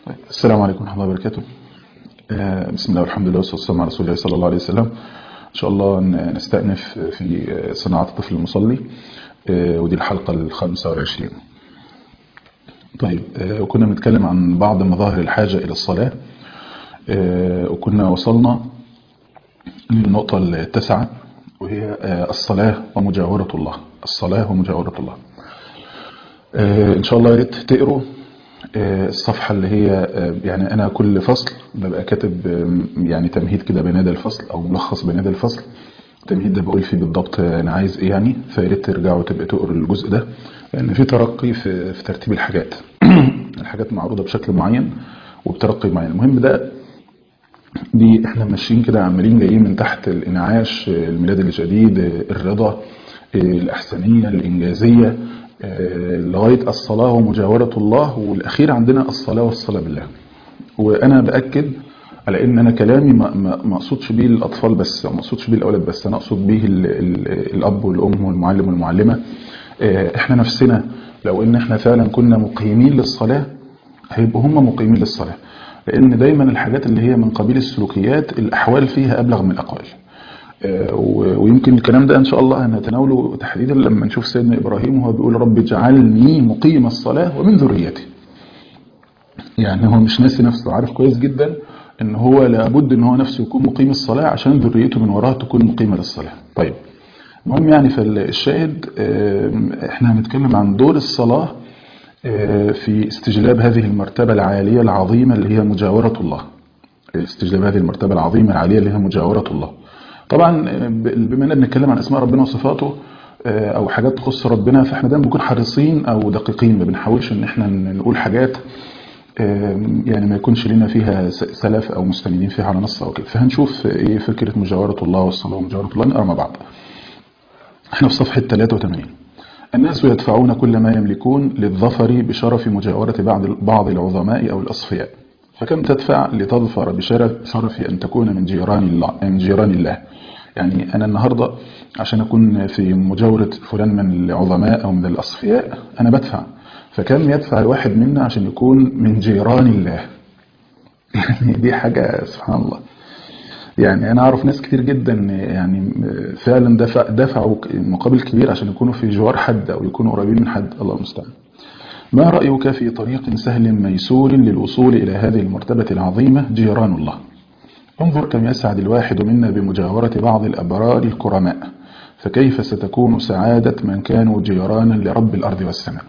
السلام عليكم ورحمة الله وبركاته آه، بسم الله والحمد لله والصلاة والسلام على رسول الله صلى الله عليه وسلم إن شاء الله ن- نستأنف في صناعة الطفل المصلي آه، ودي الحلقة الخامسة والعشرين طيب آه، وكنا بنتكلم عن بعض مظاهر الحاجة إلى الصلاة آه، وكنا وصلنا للنقطة التاسعة وهي آه، الصلاة ومجاورة الله الصلاة ومجاورة الله آه، إن شاء الله يا ريت تقروا آه، الصفحة اللي هي آه، يعني أنا كل فصل ببقى كاتب آه، يعني تمهيد كده بين يدي الفصل أو ملخص بين يدي الفصل التمهيد ده بقول فيه بالضبط آه، أنا عايز إيه يعني فيا ريت ترجعوا تبقى تقروا الجزء ده لأن في ترقي في في ترتيب الحاجات الحاجات معروضة بشكل معين وبترقي معين المهم ده دي احنا ماشيين كده عمالين جايين من تحت الانعاش آه، الميلاد الجديد آه، الرضا آه، الإحسانية الإنجازية آه، لغاية الصلاة ومجاورة الله والأخير عندنا الصلاة والصلاة بالله وأنا بأكد على إن أنا كلامي ما ما ما أقصدش بيه الأطفال بس أو ما أقصدش بيه الأولاد بس أنا أقصد بيه ال ال الأب والأم والمعلم والمعلمة آه، إحنا نفسنا لو إن إحنا فعلا كنا مقيمين للصلاة هيبقوا هم مقيمين للصلاة لأن دايما الحاجات اللي هي من قبيل السلوكيات الأحوال فيها أبلغ من الأقوال آه، و- ويمكن الكلام ده إن شاء الله هنتناوله تحديدا لما نشوف سيدنا إبراهيم وهو بيقول رب اجعلني مقيم الصلاة ومن ذريتي يعني هو مش ناسي نفسه عارف كويس جدا ان هو لابد ان هو نفسه يكون مقيم الصلاة عشان ذريته من وراه تكون مقيمة للصلاة طيب المهم يعني فالشاهد آم، احنا هنتكلم عن دور الصلاة آه، في استجلاب هذه المرتبة العالية العظيمة اللي هي مجاورة الله استجلاب هذه المرتبة العظيمة العالية اللي هي مجاورة الله طبعا آه، ب- بما اننا بنتكلم عن اسماء ربنا وصفاته آه، او حاجات تخص ربنا فاحنا دايما بنكون حريصين او دقيقين ما بنحاولش ان احنا نقول حاجات آم، يعني ما يكونش لنا فيها س- سلف او مستندين فيها على نص او كده فهنشوف ايه فكرة مجاورة الله والصلاة ومجاورة الله نقرا مع بعض احنا في صفحة 83 الناس يدفعون كل ما يملكون للظفر بشرف مجاورة بعض بعض العظماء أو الأصفياء فكم تدفع لتظفر بشرف شرف أن تكون من جيران الله من جيران الله يعني أنا النهاردة عشان أكون في مجاورة فلان من العظماء أو من الأصفياء أنا بدفع فكم يدفع الواحد منا عشان يكون من جيران الله يعني دي حاجة سبحان الله يعني انا اعرف ناس كتير جدا يعني فعلا دفع دفعوا مقابل كبير عشان يكونوا في جوار حد او يكونوا قريبين من حد الله المستعان ما رايك في طريق سهل ميسور للوصول الى هذه المرتبه العظيمه جيران الله انظر كم يسعد الواحد منا بمجاوره بعض الابرار الكرماء فكيف ستكون سعاده من كانوا جيرانا لرب الارض والسماء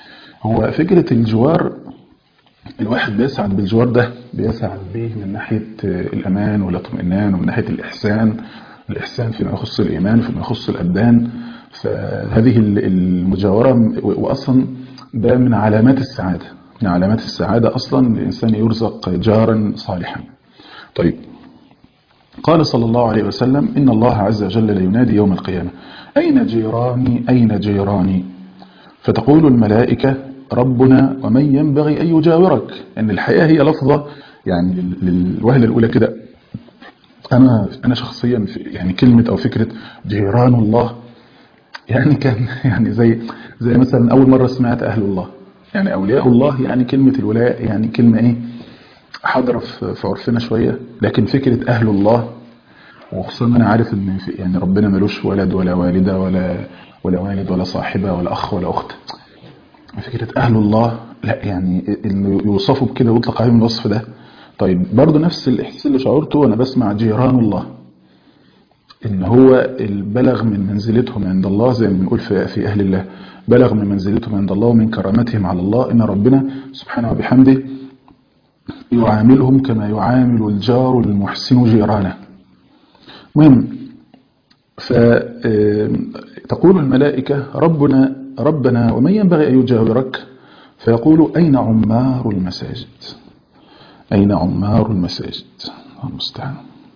هو فكره الجوار الواحد بيسعد بالجوار ده بيسعد به من ناحية الأمان والاطمئنان ومن ناحية الإحسان الإحسان فيما يخص الإيمان فيما يخص الأبدان فهذه المجاورة وأصلا ده من علامات السعادة من علامات السعادة أصلا الإنسان يرزق جارا صالحا طيب قال صلى الله عليه وسلم إن الله عز وجل لينادي يوم القيامة أين جيراني أين جيراني فتقول الملائكة ربنا ومن ينبغي أن يجاورك أن الحياة هي لفظة يعني لل- للوهلة الأولى كده أنا أنا شخصيا في يعني كلمة أو فكرة جيران الله يعني كان يعني زي زي مثلا أول مرة سمعت أهل الله يعني أولياء الله يعني كلمة الولاء يعني كلمة إيه حاضرة في في عرفنا شوية لكن فكرة أهل الله وخصوصا انا عارف ان في يعني ربنا ملوش ولد ولا والده ولا ولا والد ولا صاحبه ولا اخ ولا اخت فكره اهل الله لا يعني انه يوصفوا بكده ويطلق عليهم الوصف ده طيب برضه نفس الاحساس اللي شعرته وانا بسمع جيران الله ان هو البلغ من منزلتهم عند الله زي ما بنقول في في اهل الله بلغ من منزلتهم عند الله ومن كرامتهم على الله ان ربنا سبحانه وبحمده يعاملهم كما يعامل الجار المحسن جيرانه مهم فتقول الملائكة ربنا ربنا ومن ينبغي أن يجاورك فيقول أين عمار المساجد أين عمار المساجد الله المستعان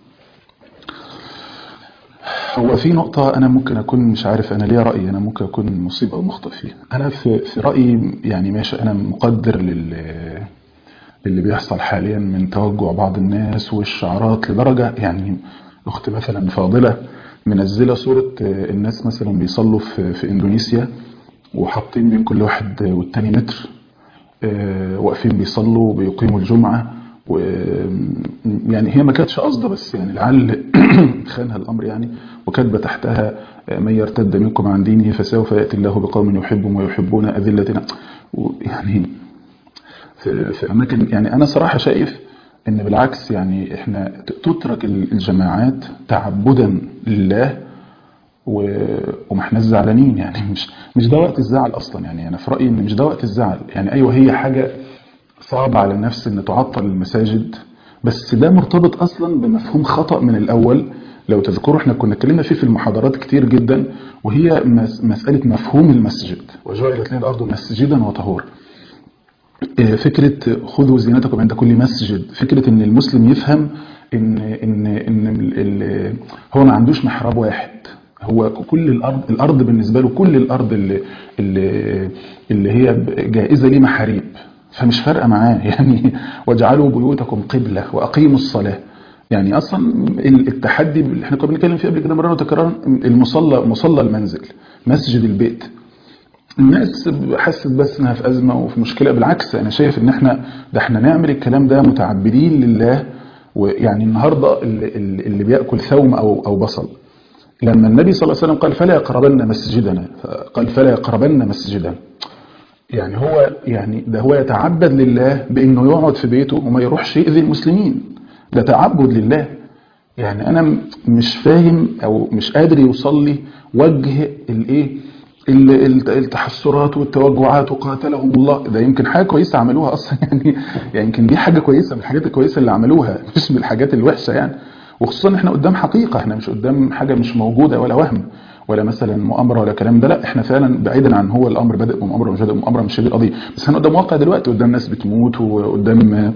هو في نقطة أنا ممكن أكون مش عارف أنا ليه رأيي أنا ممكن أكون مصيب أو مخطئ فيها أنا في, في رأيي يعني ماشي أنا مقدر لل اللي بيحصل حاليا من توجع بعض الناس والشعارات لدرجة يعني أخت مثلا فاضلة منزلة صورة آه، الناس مثلا بيصلوا في, في إندونيسيا وحاطين بين كل واحد والتاني متر آه، واقفين بيصلوا بيقيموا الجمعة و يعني هي ما كانتش قصده بس يعني لعل خانها الأمر يعني وكاتبة تحتها من يرتد منكم عن دينه فسوف يأتي الله بقوم يحبهم ويحبون أذلة يعني في, في أماكن يعني أنا صراحة شايف ان بالعكس يعني احنا تترك الجماعات تعبدا لله وما احنا زعلانين يعني مش مش ده وقت الزعل اصلا يعني انا في رايي ان مش ده وقت الزعل يعني ايوه هي حاجه صعبه على النفس ان تعطل المساجد بس ده مرتبط اصلا بمفهوم خطا من الاول لو تذكروا احنا كنا اتكلمنا فيه في المحاضرات كتير جدا وهي مساله مفهوم المسجد وجعلت لنا الارض مسجدا وطهورا فكرة خذوا زينتكم عند كل مسجد فكرة ان المسلم يفهم ان ان ان ال هو ما عندوش محراب واحد هو كل الارض الارض بالنسبه له كل الارض اللي اللي, اللي هي جائزه ليه محاريب فمش فارقه معاه يعني واجعلوا بيوتكم قبله واقيموا الصلاه يعني اصلا التحدي اللي احنا كنا بنتكلم فيه قبل كده مره وتكرارا المصلى مصلى المنزل مسجد البيت الناس حست بس انها في ازمه وفي مشكله بالعكس انا شايف ان احنا ده احنا نعمل الكلام ده متعبدين لله ويعني النهارده اللي, اللي بياكل ثوم او او بصل لما النبي صلى الله عليه وسلم قال فلا يقربن مسجدنا قال فلا يقربن مسجدنا يعني هو يعني ده هو يتعبد لله بانه يقعد في بيته وما يروحش يؤذي المسلمين ده تعبد لله يعني انا مش فاهم او مش قادر يوصل لي وجه الايه التحسرات والتوجعات وقاتلهم الله ده يمكن حاجه كويسه عملوها اصلا يعني يعني يمكن دي حاجه كويسه من الحاجات الكويسه اللي عملوها مش من الحاجات الوحشه يعني وخصوصا احنا قدام حقيقه احنا مش قدام حاجه مش موجوده ولا وهم ولا مثلا مؤامره ولا كلام ده لا احنا فعلا بعيدا عن هو الامر بدا بمؤامره مش بدا بمؤامره مش دي القضيه بس احنا قدام واقع دلوقتي قدام ناس بتموت وقدام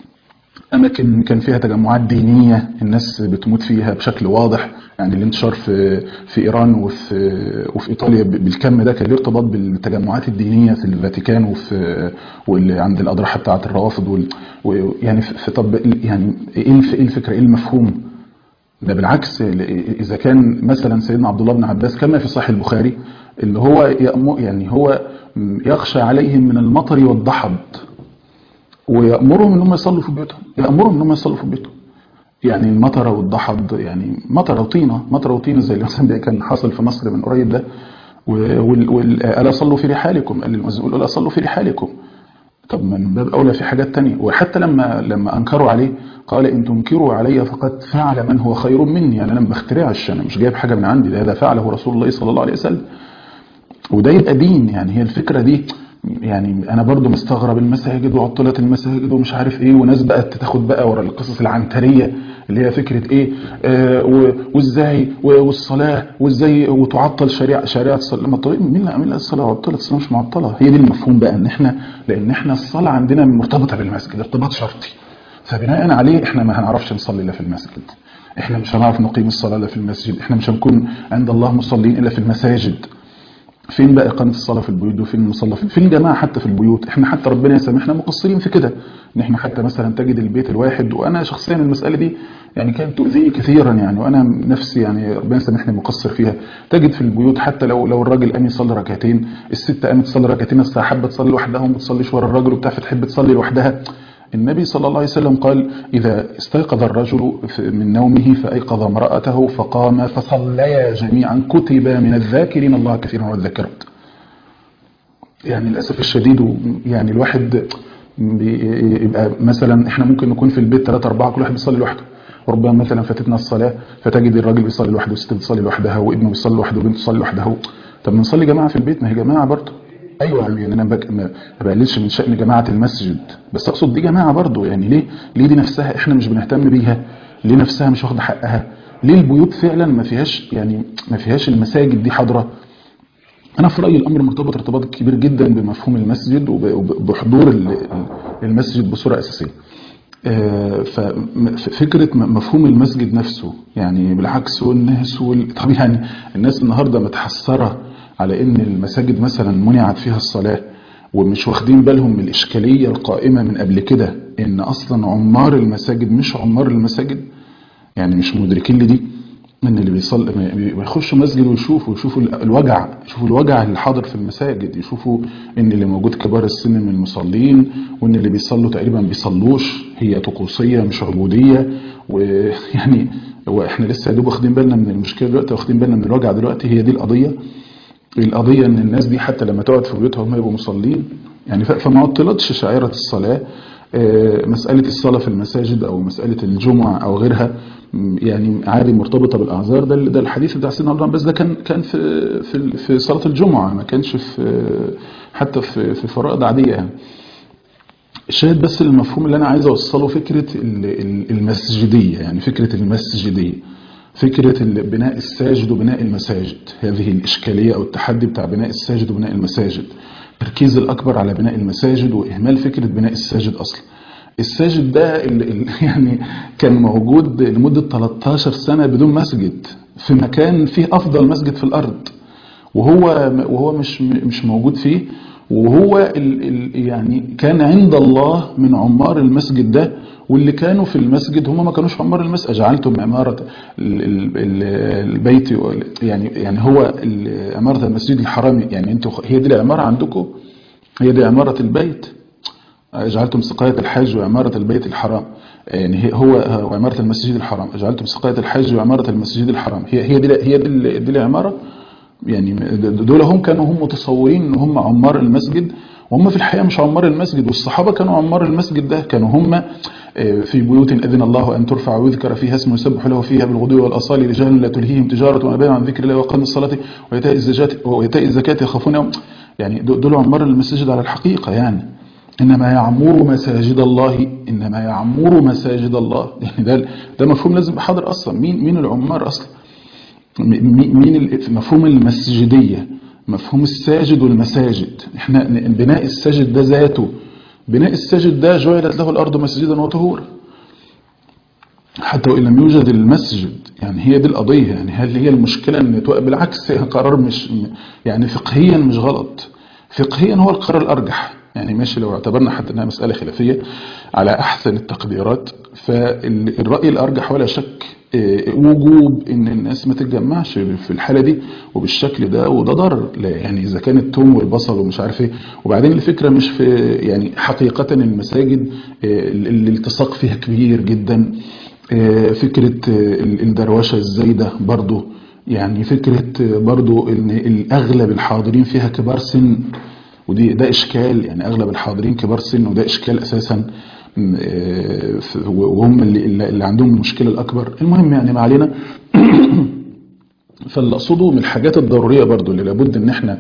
اماكن كان فيها تجمعات دينيه الناس بتموت فيها بشكل واضح يعني الانتشار في في ايران وفي وفي ايطاليا بالكم ده كان له ارتباط بالتجمعات الدينيه في الفاتيكان وفي واللي عند الاضرحه بتاعه الروافض يعني في طب يعني ايه الفكره ايه المفهوم ده بالعكس اذا كان مثلا سيدنا عبد الله بن عباس كما في صحيح البخاري اللي هو يعني هو يخشى عليهم من المطر والضحض ويأمرهم ان هم يصلوا في بيوتهم يأمرهم ان هم يصلوا في بيوتهم يعني المطره والضحض يعني مطره وطينه مطره وطينه زي اللي مثلا كان حاصل في مصر من قريب ده الا صلوا في رحالكم قال المؤذن الا صلوا في رحالكم طب من باب اولى في حاجات تانية وحتى لما لما انكروا عليه قال ان تنكروا علي فقد فعل من هو خير مني يعني انا ما بخترعش انا مش جايب حاجه من عندي ده هذا فعله رسول الله صلى الله عليه وسلم وده يبقى دين يعني هي الفكره دي يعني انا برضو مستغرب المساجد وعطلت المساجد ومش عارف ايه وناس بقت تاخد بقى ورا القصص العنتريه اللي هي فكره ايه آه وازاي والصلاه وازاي وتعطل شريعه شريعه الصلاه ما طيب مين اللي مين الصلاه عطلت الصلاه مش معطله هي دي المفهوم بقى ان احنا لان احنا الصلاه عندنا مرتبطه بالمسجد ارتباط شرطي فبناء عليه احنا ما هنعرفش نصلي الا في المسجد احنا مش هنعرف نقيم الصلاه الا في المسجد احنا مش هنكون عند الله مصلين الا في المساجد فين بقى إقامة الصلاة في البيوت وفين المصلى فين الجماعة حتى في البيوت احنا حتى ربنا يسامحنا مقصرين في كده ان احنا حتى مثلا تجد البيت الواحد وانا شخصيا المسألة دي يعني كانت تؤذيني كثيرا يعني وانا نفسي يعني ربنا يسامحني مقصر فيها تجد في البيوت حتى لو لو الراجل قام يصلي ركعتين الست قامت تصلي ركعتين الساعة حابة تصلي لوحدها وما تصليش ورا الراجل وبتاع فتحب تصلي لوحدها النبي صلى الله عليه وسلم قال إذا استيقظ الرجل من نومه فأيقظ امرأته فقام فصليا جميعا كتب من الذاكرين الله كثيرا والذاكرات يعني للأسف الشديد يعني الواحد يبقى مثلا احنا ممكن نكون في البيت ثلاثة أربعة كل واحد بيصلي لوحده وربما مثلا فاتتنا الصلاة فتجد الراجل بيصلي لوحده والست بتصلي لوحدها وابنه بيصلي لوحده وبنته بتصلي لوحدها طب ما نصلي جماعة في البيت ما هي جماعة برضه ايوه يعني انا بك... ما بقللش من شأن جماعة المسجد بس اقصد دي جماعة برضه يعني ليه ليه دي نفسها احنا مش بنهتم بيها ليه نفسها مش واخده حقها ليه البيوت فعلا ما فيهاش يعني ما فيهاش المساجد دي حاضره انا في رايي الامر مرتبط ارتباط كبير جدا بمفهوم المسجد وبحضور المسجد بصوره اساسيه ففكرة مفهوم المسجد نفسه يعني بالعكس والناس وال... طب يعني الناس النهاردة متحسرة على ان المساجد مثلا منعت فيها الصلاة ومش واخدين بالهم من الإشكالية القائمة من قبل كده ان اصلا عمار المساجد مش عمار المساجد يعني مش مدركين لدي ان اللي بيصلي ما يخشوا مسجد ويشوفوا يشوفوا الوجع يشوفوا الوجع اللي حاضر في المساجد يشوفوا ان اللي موجود كبار السن من المصلين وان اللي بيصلوا تقريبا بيصلوش هي طقوسيه مش عبوديه ويعني واحنا لسه يا دوب واخدين بالنا من المشكله دلوقتي واخدين بالنا من الوجع دلوقتي هي دي القضيه القضيه ان الناس دي حتى لما تقعد في بيوتها هم يبقوا مصلين يعني فما عطلتش شعيره الصلاه مسألة الصلاة في المساجد أو مسألة الجمعة أو غيرها يعني عادي مرتبطة بالأعذار ده ده الحديث بتاع سيدنا عمر بس ده كان كان في في في صلاة الجمعة ما كانش في حتى في في فرائض عادية يعني الشاهد بس المفهوم اللي أنا عايز أوصله فكرة المسجدية يعني فكرة المسجدية فكرة بناء الساجد وبناء المساجد هذه الإشكالية أو التحدي بتاع بناء الساجد وبناء المساجد التركيز الأكبر على بناء المساجد وإهمال فكرة بناء الساجد أصلا الساجد ده اللي يعني كان موجود لمدة 13 سنة بدون مسجد في مكان فيه أفضل مسجد في الأرض وهو وهو مش مش موجود فيه وهو ال ال يعني كان عند الله من عمار المسجد ده واللي كانوا في المسجد هم ما كانوش عمار المسجد جعلتم عمارة البيت يعني يعني هو عمارة المسجد الحرام يعني انتوا هي دي العمارة عندكم هي دي عمارة البيت جعلتم سقاية الحج وعمارة البيت الحرام يعني هو عمارة المسجد الحرام جعلتم سقاية الحج وعمارة المسجد الحرام هي هي دي هي دي, دي العمارة يعني دول هم كانوا هم متصورين ان هم عمار المسجد وهم في الحقيقة مش عمار المسجد والصحابة كانوا عمار المسجد ده كانوا هم في بيوت أذن الله أن ترفع ويذكر فيها اسمه يسبح له فيها بالغدو والأصال رجال لا تلهيهم تجارة وأبان عن ذكر الله وقام الصلاة وإيتاء الزكاة وإيتاء الزكاة يخافون يوم يعني دول عمار المسجد على الحقيقة يعني إنما يعمر مساجد الله إنما يعمر مساجد الله يعني ده ده مفهوم لازم يبقى حاضر أصلا مين مين العمار أصلا مين مفهوم المسجدية مفهوم الساجد والمساجد احنا بناء الساجد ده ذاته بناء الساجد ده جعلت له الأرض مسجدا وطهورا حتى وإن لم يوجد المسجد يعني هي دي القضية يعني هل هي المشكلة ان بالعكس قرار مش يعني فقهيا مش غلط فقهيا هو القرار الأرجح يعني ماشي لو اعتبرنا حتى انها مسألة خلافية على أحسن التقديرات فالرأي الأرجح ولا شك وجوب ان الناس ما تتجمعش في الحالة دي وبالشكل ده وده ضرر يعني اذا كان التوم والبصل ومش عارف ايه وبعدين الفكرة مش في يعني حقيقة المساجد الالتصاق فيها كبير جدا فكرة الدروشة الزايدة برضو يعني فكرة برضو ان اغلب الحاضرين فيها كبار سن ودي ده اشكال يعني اغلب الحاضرين كبار سن وده اشكال اساسا وهم اللي, اللي عندهم المشكلة الأكبر المهم يعني ما علينا فاللي أقصده من الحاجات الضرورية برضو اللي لابد ان احنا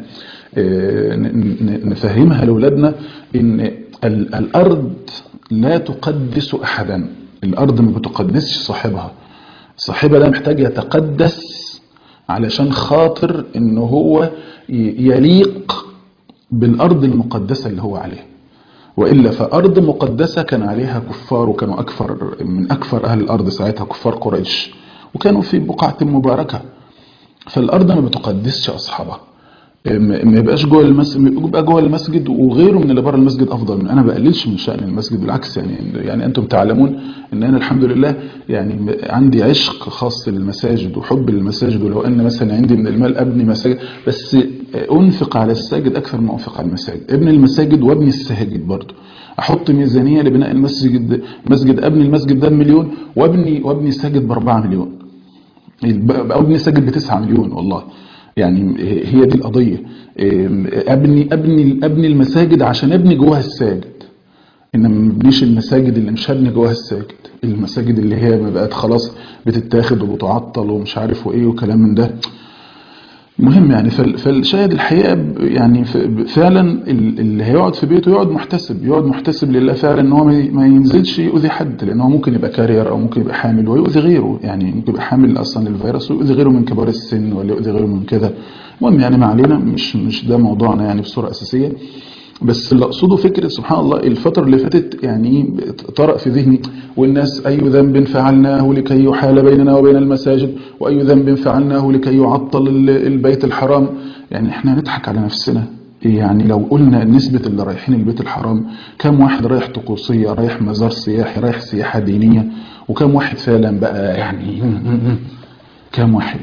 نفهمها لأولادنا ان الأرض لا تقدس أحدا الأرض ما بتقدسش صاحبها صاحبها ده محتاج يتقدس علشان خاطر ان هو يليق بالأرض المقدسة اللي هو عليها وإلا فأرض مقدسة كان عليها كفار وكانوا أكثر من أكثر أهل الأرض ساعتها كفار قريش وكانوا في بقعة مباركة فالأرض ما بتقدسش أصحابها ما يبقاش جوه المسجد يبقى جوه المسجد وغيره من اللي بره المسجد افضل من انا بقللش من شأن المسجد بالعكس يعني يعني انتم تعلمون ان انا الحمد لله يعني عندي عشق خاص للمساجد وحب للمساجد ولو ان مثلا عندي من المال ابني مساجد بس انفق على الساجد اكثر ما انفق على المساجد ابن المساجد وابني الساجد برضه احط ميزانيه لبناء المسجد مسجد ابني المسجد ده بمليون وابني وابني الساجد ب 4 مليون ابني الساجد ب 9 مليون والله يعني هي دي القضية ابني ابني ابني المساجد عشان ابني جواها الساجد انما ما ابنيش المساجد اللي مش هبني جواها الساجد المساجد اللي هي بقت خلاص بتتاخد وبتعطل ومش عارف وايه وكلام من ده مهم يعني فالشاهد الحقيقة يعني فعلا اللي هيقعد في بيته يقعد محتسب يقعد محتسب لله فعلا ان هو ما ينزلش يؤذي حد لان هو ممكن يبقى كارير او ممكن يبقى حامل ويؤذي غيره يعني ممكن يبقى حامل اصلا الفيروس ويؤذي غيره من كبار السن ولا يؤذي غيره من كده المهم يعني ما علينا مش مش ده موضوعنا يعني بصورة اساسية بس اللي اقصده فكرة سبحان الله الفترة اللي فاتت يعني طرأ في ذهني والناس أي ذنب فعلناه لكي يحال بيننا وبين المساجد وأي ذنب فعلناه لكي يعطل البيت الحرام يعني احنا نضحك على نفسنا يعني لو قلنا نسبة اللي رايحين البيت الحرام كم واحد رايح طقوسية رايح مزار سياحي رايح سياحة دينية وكم واحد فعلا بقى يعني كام واحد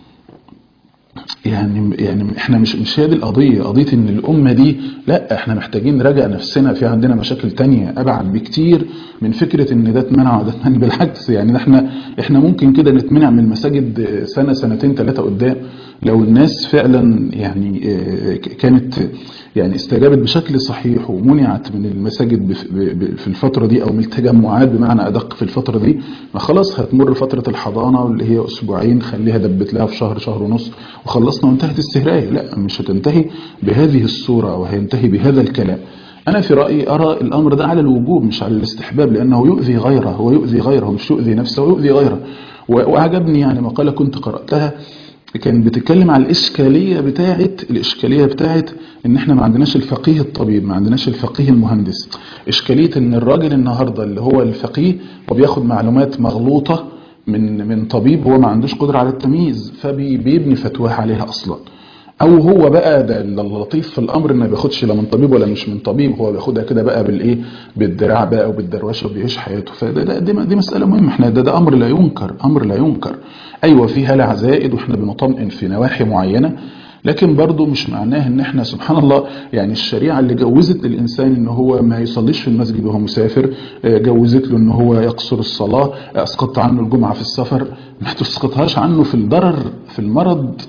يعني يعني احنا مش مش هي دي القضيه قضيه ان الامه دي لا احنا محتاجين نراجع نفسنا في عندنا مشاكل تانية ابعد بكتير من فكره ان ده اتمنع وده اتمنع بالعكس يعني احنا احنا ممكن كده نتمنع من المساجد سنه سنتين ثلاثه قدام لو الناس فعلا يعني كانت يعني استجابت بشكل صحيح ومنعت من المساجد في الفتره دي او من التجمعات بمعنى ادق في الفتره دي ما خلاص هتمر فتره الحضانه اللي هي اسبوعين خليها دبت لها في شهر شهر ونص وخلصنا وانتهت السهرايه لا مش هتنتهي بهذه الصوره وهينتهي بهذا الكلام أنا في رأيي أرى الأمر ده على الوجوب مش على الاستحباب لأنه يؤذي غيره هو يؤذي غيره مش يؤذي نفسه ويؤذي غيره وأعجبني يعني مقالة كنت قرأتها كان بتتكلم على الإشكالية بتاعة الإشكالية بتاعة إن إحنا ما عندناش الفقيه الطبيب ما عندناش الفقيه المهندس إشكالية إن الراجل النهاردة اللي هو الفقيه وبياخد معلومات مغلوطة من من طبيب هو ما عندوش قدرة على التمييز فبيبني فتواه عليها أصلاً او هو بقى ده اللطيف في الامر انه ما بياخدش لا من طبيب ولا مش من طبيب هو بياخدها كده بقى بالايه بالدراع بقى وبالدروشه وبيعيش حياته فده ده دي, دي مساله مهمه احنا ده, ده امر لا ينكر امر لا ينكر ايوه في هلع زائد واحنا بنطمئن في نواحي معينه لكن برضه مش معناه ان احنا سبحان الله يعني الشريعه اللي جوزت للانسان ان هو ما يصليش في المسجد وهو مسافر جوزت له ان هو يقصر الصلاه اسقطت عنه الجمعه في السفر ما تسقطهاش عنه في الضرر في المرض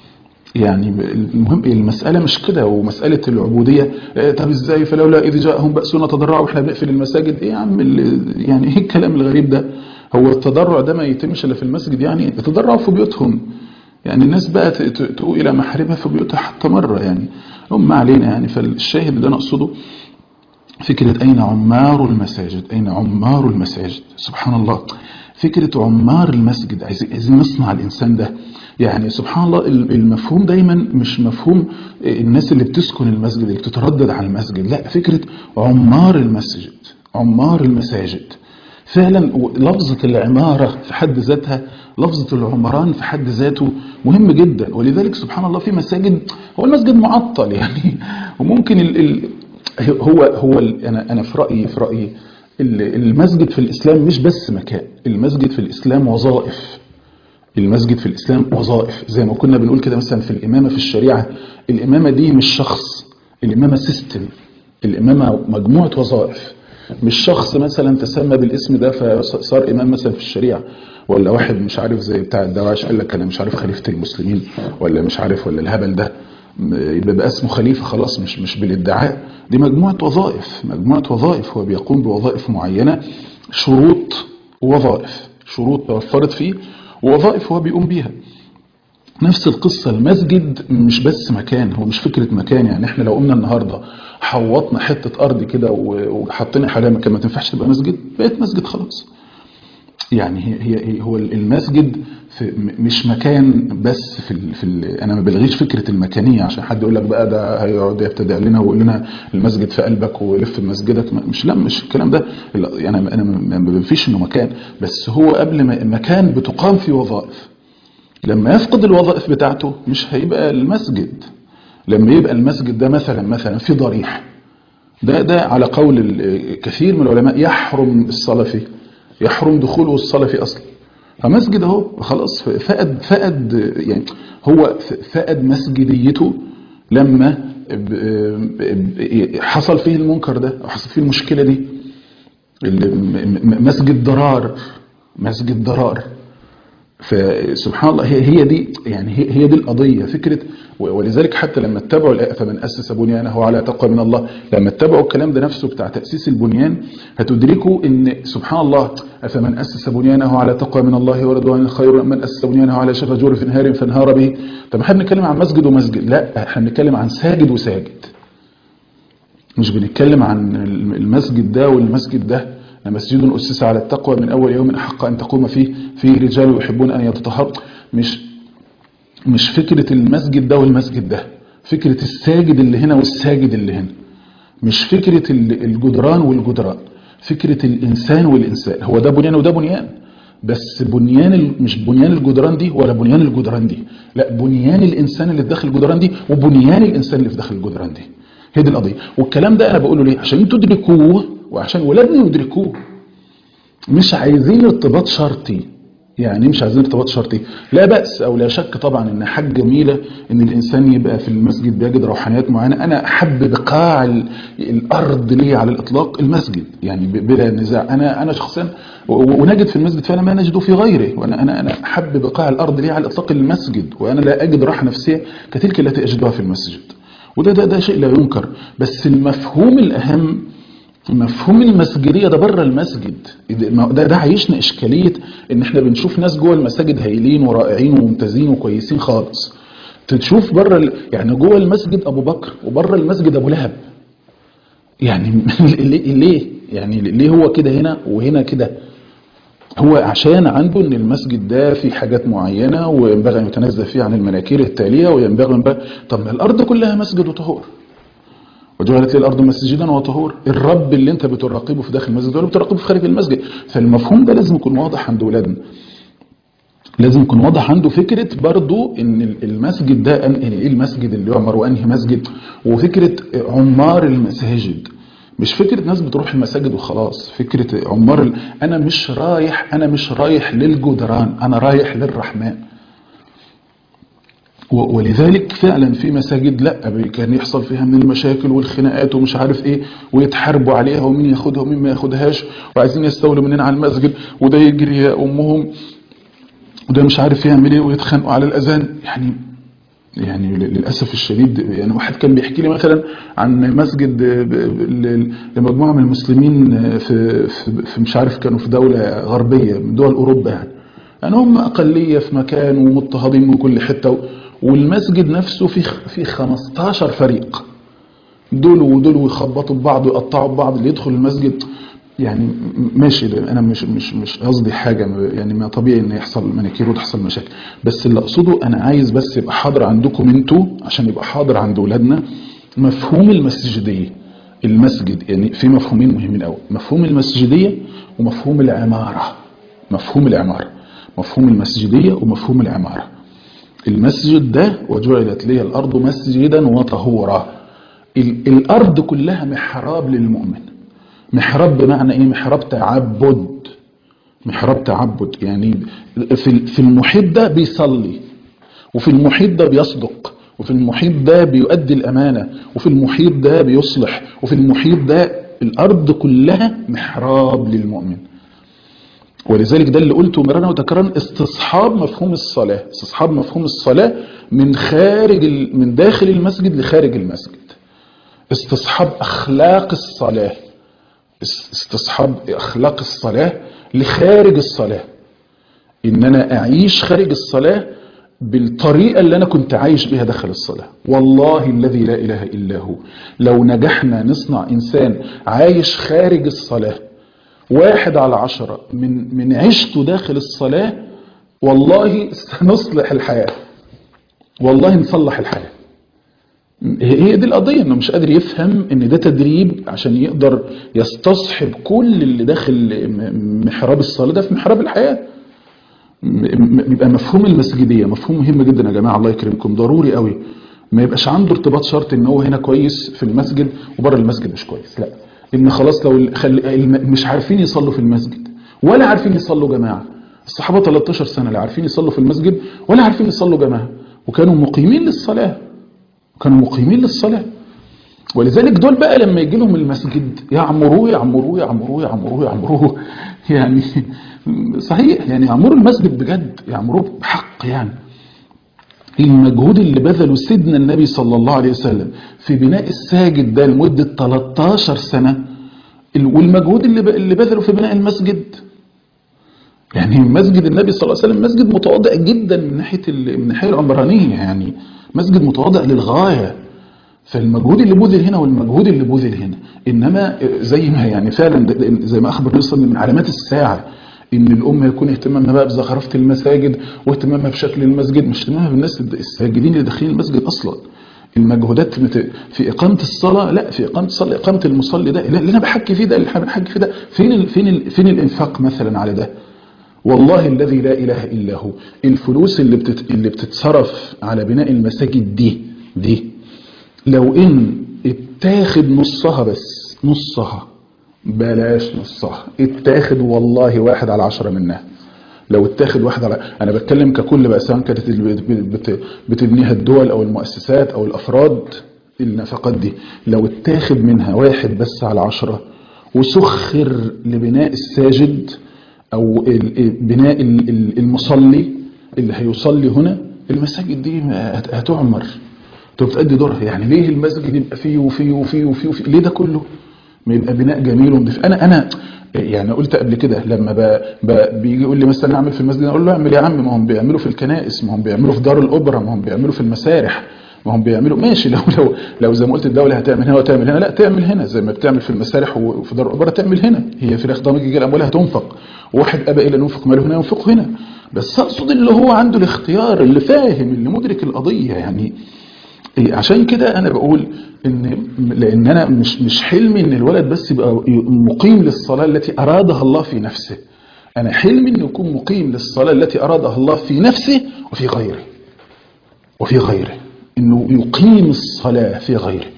يعني المهم المسألة مش كده ومسألة العبودية طب ازاي فلولا إذ جاءهم بأسنا تضرعوا واحنا بنقفل المساجد ايه يا عم يعني ايه الكلام الغريب ده هو التضرع ده ما يتمش الا في المسجد يعني يتضرعوا في بيوتهم يعني الناس بقى تقول إلى محارمها في بيوتها حتى مرة يعني هم علينا يعني فالشاهد اللي أنا أقصده فكرة أين عمار المساجد أين عمار المساجد سبحان الله فكرة عمار المسجد عايزين نصنع الإنسان ده يعني سبحان الله المفهوم دايما مش مفهوم الناس اللي بتسكن المسجد اللي بتتردد على المسجد لا فكرة عمار المسجد عمار المساجد فعلا لفظة العمارة في حد ذاتها لفظة العمران في حد ذاته مهم جدا ولذلك سبحان الله في مساجد هو المسجد معطل يعني وممكن ال ال هو هو انا انا في رايي في رايي المسجد في الاسلام مش بس مكان المسجد في الاسلام وظائف المسجد في الإسلام وظائف زي ما كنا بنقول كده مثلا في الإمامة في الشريعة الإمامة دي مش شخص الإمامة سيستم الإمامة مجموعة وظائف مش شخص مثلا تسمى بالاسم ده فصار إمام مثلا في الشريعة ولا واحد مش عارف زي بتاع الدواعش قال لك أنا مش عارف خليفة المسلمين ولا مش عارف ولا الهبل ده يبقى بقى اسمه خليفة خلاص مش مش بالادعاء دي مجموعة وظائف مجموعة وظائف هو بيقوم بوظائف معينة شروط ووظائف شروط توفرت فيه ووظائف هو بيقوم بيها نفس القصة المسجد مش بس مكان هو مش فكرة مكان يعني احنا لو قمنا النهاردة حوطنا حتة أرض كده وحطينا حواليها مكان ما تنفعش تبقى مسجد بقت مسجد خلاص يعني هي, هي هو المسجد في مش مكان بس في ال في ال انا ما بلغيش فكره المكانيه عشان حد يقول لك بقى ده هيقعد يبتدع لنا ويقول لنا المسجد في قلبك ولف مسجدك مش لا مش الكلام ده يعني انا ما بنفيش انه مكان بس هو قبل ما مكان بتقام فيه وظائف لما يفقد الوظائف بتاعته مش هيبقى المسجد لما يبقى المسجد ده مثلا مثلا في ضريح ده ده على قول كثير من العلماء يحرم الصلاه فيه يحرم دخوله الصلاه فيه اصلا فمسجد اهو خلاص فقد فقد يعني هو فقد مسجديته لما حصل فيه المنكر ده او حصل فيه المشكله دي مسجد ضرار مسجد ضرار فسبحان الله هي هي دي يعني هي, هي دي القضيه فكره ولذلك حتى لما اتبعوا فمن اسس بنيانه على تقوى من الله لما اتبعوا الكلام ده نفسه بتاع تاسيس البنيان هتدركوا ان سبحان الله افمن اسس بنيانه على تقوى من الله ورضوان خير من اسس بنيانه على شفا جرف نهار فانهار به طب احنا بنتكلم عن مسجد ومسجد لا احنا بنتكلم عن ساجد وساجد مش بنتكلم عن المسجد ده والمسجد ده مسجد أسس على التقوى من أول يوم أحق أن تقوم فيه فيه رجال يحبون أن يتطهروا مش مش فكرة المسجد ده والمسجد ده فكرة الساجد اللي هنا والساجد اللي هنا مش فكرة الجدران والجدران فكرة الإنسان والإنسان هو ده بنيان وده بنيان بس بنيان مش بنيان الجدران دي ولا بنيان الجدران دي لا بنيان الإنسان اللي في داخل الجدران دي وبنيان الإنسان اللي في داخل الجدران دي هي دي القضية والكلام ده أنا بقوله ليه عشان تدركوه وعشان ولادنا يدركوه مش عايزين ارتباط شرطي يعني مش عايزين ارتباط شرطي لا بأس أو لا شك طبعا إن حاجة جميلة إن الإنسان يبقى في المسجد بيجد روحانيات معينة أنا أحب بقاع ال- الأرض لي على الإطلاق المسجد يعني ب- بلا نزاع أنا أنا شخصيا و- و- ونجد في المسجد فعلا ما نجده في غيره وأنا أنا أنا أحب بقاع الأرض لي على الإطلاق المسجد وأنا لا أجد راحة نفسية كتلك التي أجدها في المسجد وده ده ده شيء لا ينكر بس المفهوم الأهم مفهوم المسجدية ده بره المسجد ده ده عايشنا إشكالية إن إحنا بنشوف ناس جوه المساجد هايلين ورائعين وممتازين وكويسين خالص تشوف بره ال... يعني جوه المسجد أبو بكر وبره المسجد أبو لهب يعني ليه ليه؟ يعني ليه هو كده هنا وهنا كده هو عشان عنده ان المسجد ده فيه حاجات معينة وينبغي ان يتنزه فيه عن المناكير التالية وينبغي ينبغي طب ما الارض كلها مسجد وطهور وجعلت لي الارض مسجدا وطهور الرب اللي انت بتراقبه في داخل المسجد ولا بتراقبه في خارج المسجد فالمفهوم ده لازم يكون واضح عند اولادنا لازم يكون واضح عنده فكرة برضو ان المسجد ده أن- يعني ايه المسجد اللي يعمر وانهي مسجد وفكرة عمار المساجد مش فكرة ناس بتروح المساجد وخلاص فكرة عمار ال... انا مش رايح انا مش رايح للجدران انا رايح للرحمن و- ولذلك فعلا في مساجد لا بي- كان يحصل فيها من المشاكل والخناقات ومش عارف ايه ويتحاربوا عليها ومين ياخدها ومين ما ياخدهاش وعايزين يستولوا مننا على المسجد وده يجري يا امهم وده مش عارف يعمل ايه ويتخانقوا على الاذان يعني يعني للاسف الشديد يعني واحد كان بيحكي لي مثلا عن مسجد ب- ب- ل- لمجموعه من المسلمين في, في, في مش عارف كانوا في دوله غربيه من دول اوروبا يعني يعني هم اقليه في مكان ومضطهدين من كل حته و- والمسجد نفسه فيه في 15 فريق دول ودول ويخبطوا ببعض ويقطعوا ببعض اللي يدخل المسجد يعني م- ماشي ده انا مش مش مش قصدي حاجه م- يعني ما طبيعي ان يحصل مناكير وتحصل مشاكل بس اللي اقصده انا عايز بس يبقى حاضر عندكم انتوا عشان يبقى حاضر عند اولادنا مفهوم المسجديه المسجد يعني في مفهومين مهمين قوي مفهوم المسجديه ومفهوم العماره مفهوم العماره مفهوم المسجديه ومفهوم العماره المسجد ده وجعلت لي الارض مسجدا وطهورا ال- الارض كلها محراب للمؤمن محراب بمعنى ايه محراب تعبد محراب تعبد يعني في في المحيط ده بيصلي وفي المحيط ده بيصدق وفي المحيط ده بيؤدي الامانه وفي المحيط ده بيصلح وفي المحيط ده الارض كلها محراب للمؤمن ولذلك ده اللي قلته مرارا وتكرارا استصحاب مفهوم الصلاه استصحاب مفهوم الصلاه من خارج ال- من داخل المسجد لخارج المسجد استصحاب اخلاق الصلاه اس- استصحاب اخلاق الصلاه لخارج الصلاه ان انا اعيش خارج الصلاه بالطريقه اللي انا كنت عايش بها داخل الصلاه والله الذي لا اله الا هو لو نجحنا نصنع انسان عايش خارج الصلاه واحد على عشرة من من عيشته داخل الصلاه والله سنصلح الحياه والله نصلح الحياه هي دي القضية انه مش قادر يفهم ان ده تدريب عشان يقدر يستصحب كل اللي داخل م- محراب الصلاة ده في محراب الحياة م- م- يبقى مفهوم المسجدية مفهوم مهم جدا يا جماعة الله يكرمكم ضروري قوي ما يبقاش عنده ارتباط شرط ان هو هنا كويس في المسجد وبره المسجد مش كويس لا ان خلاص لو ال- خل... الم- مش عارفين يصلوا في المسجد ولا عارفين يصلوا جماعة الصحابة 13 سنة لا عارفين يصلوا في المسجد ولا عارفين يصلوا جماعة وكانوا مقيمين للصلاة كانوا مقيمين للصلاة ولذلك دول بقى لما يجي لهم المسجد يعمروه يعمروه يعمروه يعمروه يعمروه يعني صحيح يعني يعمروا المسجد بجد يعمروه بحق يعني المجهود اللي بذله سيدنا النبي صلى الله عليه وسلم في بناء الساجد ده لمدة 13 سنة ال- والمجهود اللي ب- اللي بذله في بناء المسجد يعني مسجد النبي صلى الله عليه وسلم مسجد متواضع جدا من ناحيه ال- من الناحيه العمرانيه يعني مسجد متواضع للغايه فالمجهود اللي بذل هنا والمجهود اللي بذل هنا انما زي ما يعني فعلا ده- ده- زي ما اخبر النبي صلى الله عليه وسلم من علامات الساعه ان الامه يكون اهتمامها بقى بزخرفه المساجد واهتمامها بشكل المسجد مش اهتمامها بالناس الساجدين اللي داخلين المسجد اصلا المجهودات مت- في اقامه الصلاه لا في اقامه الصلاه اقامه المصلي ده اللي انا بحكي فيه ده اللي احنا بنحكي فيه ده فين ال فين ال فين الانفاق مثلا على ده والله الذي لا اله الا هو الفلوس اللي بتت اللي بتتصرف على بناء المساجد دي دي لو ان اتاخد نصها بس نصها بلاش نصها اتاخد والله واحد على عشرة منها لو اتاخد واحد على انا بتكلم ككل بقى سواء كانت اللي بت- بت- بتبنيها الدول او المؤسسات او الافراد النفقات دي لو اتاخد منها واحد بس على عشرة وسخر لبناء الساجد او ال- ال- بناء ال- ال- المصلي اللي هيصلي هنا المساجد دي هت- هتعمر طب بتأدي دورها يعني ليه المسجد يبقى فيه وفيه وفيه وفيه, وفيه ليه ده كله ما يبقى بناء جميل ونضيف انا انا يعني قلت قبل كده لما ب... ب... بيجي يقول لي مثلا اعمل في المسجد اقول له اعمل يا عم ما هم بيعملوا في الكنائس ما هم بيعملوا في دار الاوبرا ما هم بيعملوا في المسارح ما هم بيعملوا ماشي لو لو لو زي ما قلت الدوله هتعمل هنا وتعمل هنا لا تعمل هنا زي ما بتعمل في المسارح وفي دار الاوبرا تعمل هنا هي في الاخر ضامن يجي الاموال هتنفق واحد ابى الى ينفق ماله هنا ينفقه هنا بس اقصد اللي هو عنده الاختيار اللي فاهم اللي مدرك القضيه يعني إيه، عشان كده انا بقول ان لان انا مش مش حلمي ان الولد بس يبقى مقيم للصلاه التي ارادها الله في نفسه انا حلمي انه يكون مقيم للصلاه التي ارادها الله في نفسه وفي غيره وفي غيره انه يقيم الصلاه في غيره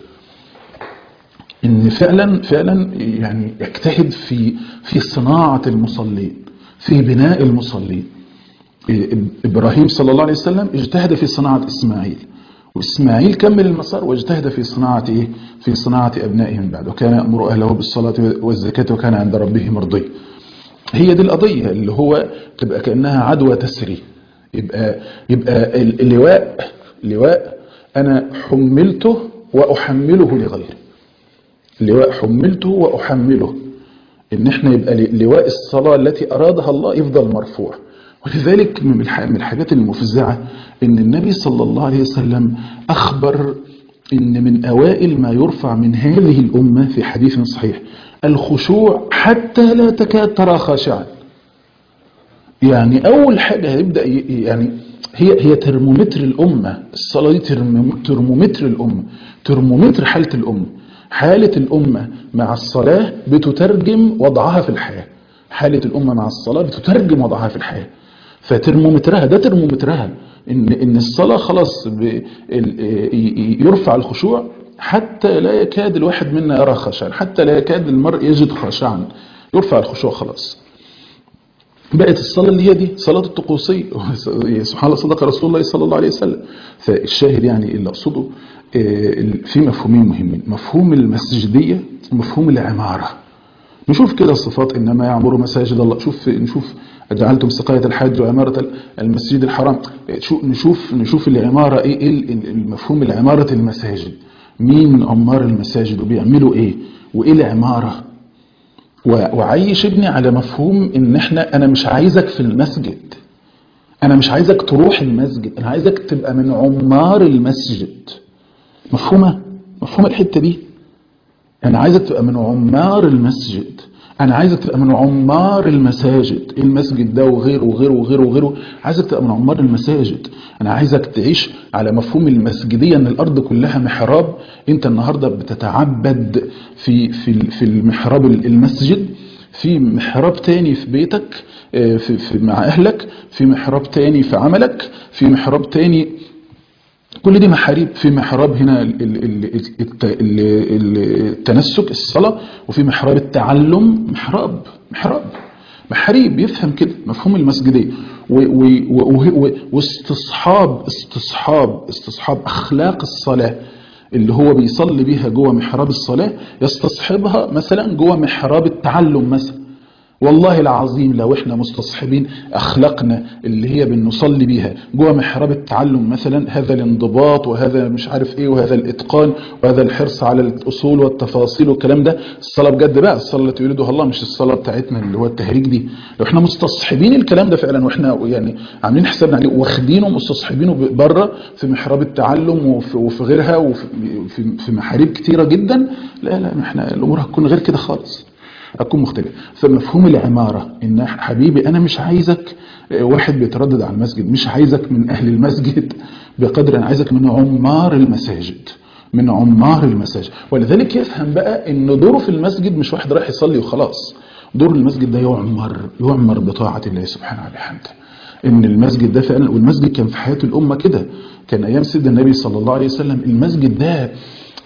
ان فعلا فعلا يعني يجتهد في في صناعه المصلين في بناء المصلين ابراهيم صلى الله عليه وسلم اجتهد في صناعه اسماعيل واسماعيل كمل المسار واجتهد في صناعه ايه في صناعه ابنائه من بعد وكان يامر اهله بالصلاه والزكاه وكان عند ربه مرضي هي دي القضيه اللي هو تبقى كانها عدوى تسري يبقى يبقى اللواء لواء انا حملته واحمله لغيري اللواء حملته واحمله ان احنا يبقى لواء الصلاه التي ارادها الله يفضل مرفوع ولذلك من الحاجات المفزعه ان النبي صلى الله عليه وسلم اخبر ان من اوائل ما يرفع من هذه الامه في حديث صحيح الخشوع حتى لا تكاد ترى خاشعا يعني اول حاجه هيبدا يعني هي هي ترمومتر الامه الصلاه دي ترمومتر الامه ترمومتر حاله الامه حالة الأمة مع الصلاة بتترجم وضعها في الحياة حالة الأمة مع الصلاة بتترجم وضعها في الحياة فترمومترها ده ترمومترها إن, إن الصلاة خلاص يرفع الخشوع حتى لا يكاد الواحد منا يرى خشعا حتى لا يكاد المرء يجد خشعا يرفع الخشوع خلاص بقت الصلاة اللي هي دي صلاة الطقوسية سبحان الله صدق رسول الله صلى الله عليه وسلم فالشاهد يعني اللي أقصده في مفهومين مهمين مفهوم المسجدية ومفهوم العمارة نشوف كده الصفات إنما يعمر مساجد الله شوف نشوف جعلتم سقاية الحج وعمارة المسجد الحرام نشوف نشوف العمارة إيه المفهوم العمارة المساجد مين عمار المساجد وبيعملوا إيه وإيه العمارة وعيش ابني على مفهوم ان احنا انا مش عايزك في المسجد انا مش عايزك تروح المسجد انا عايزك تبقى من عمار المسجد مفهومة مفهومة الحتة دي انا عايزك تبقى من عمار المسجد انا عايزك تبقى من عمار المساجد المسجد ده وغيره وغيره وغيره وغيره عايزك تبقى من عمار المساجد انا عايزك تعيش على مفهوم المسجديه ان الارض كلها محراب انت النهارده بتتعبد في في في المحراب المسجد في محراب تاني في بيتك في, في مع اهلك في محراب تاني في عملك في محراب تاني كل دي محاريب في محراب هنا التنسك الصلاة وفي محراب التعلم محراب محراب محاريب يفهم كده مفهوم المسجدية واستصحاب استصحاب استصحاب أخلاق الصلاة اللي هو بيصلي بيها جوه محراب الصلاة يستصحبها مثلا جوه محراب التعلم مثلا والله العظيم لو احنا مستصحبين اخلاقنا اللي هي بنصلي بيها جوه محراب التعلم مثلا هذا الانضباط وهذا مش عارف ايه وهذا الاتقان وهذا الحرص على الاصول والتفاصيل والكلام ده الصلاه بجد بقى الصلاه التي يريدها الله مش الصلاه بتاعتنا اللي هو التهريج دي لو احنا مستصحبين الكلام ده فعلا واحنا يعني عاملين حسابنا عليه واخدينه مستصحبينه بره في محراب التعلم وفي, وفي غيرها وفي في, في محاريب كتيره جدا لا لا احنا الامور هتكون غير كده خالص أكون مختلف فمفهوم العمارة إن حبيبي أنا مش عايزك واحد بيتردد على المسجد مش عايزك من أهل المسجد بقدر أنا عايزك من عمار المساجد من عمار المساجد ولذلك يفهم بقى إن دوره في المسجد مش واحد رايح يصلي وخلاص دور المسجد ده يعمر يعمر بطاعة الله سبحانه وبحمده ان المسجد ده فعلا والمسجد كان في حياة الأمة كده كان أيام سيدنا النبي صلى الله عليه وسلم المسجد ده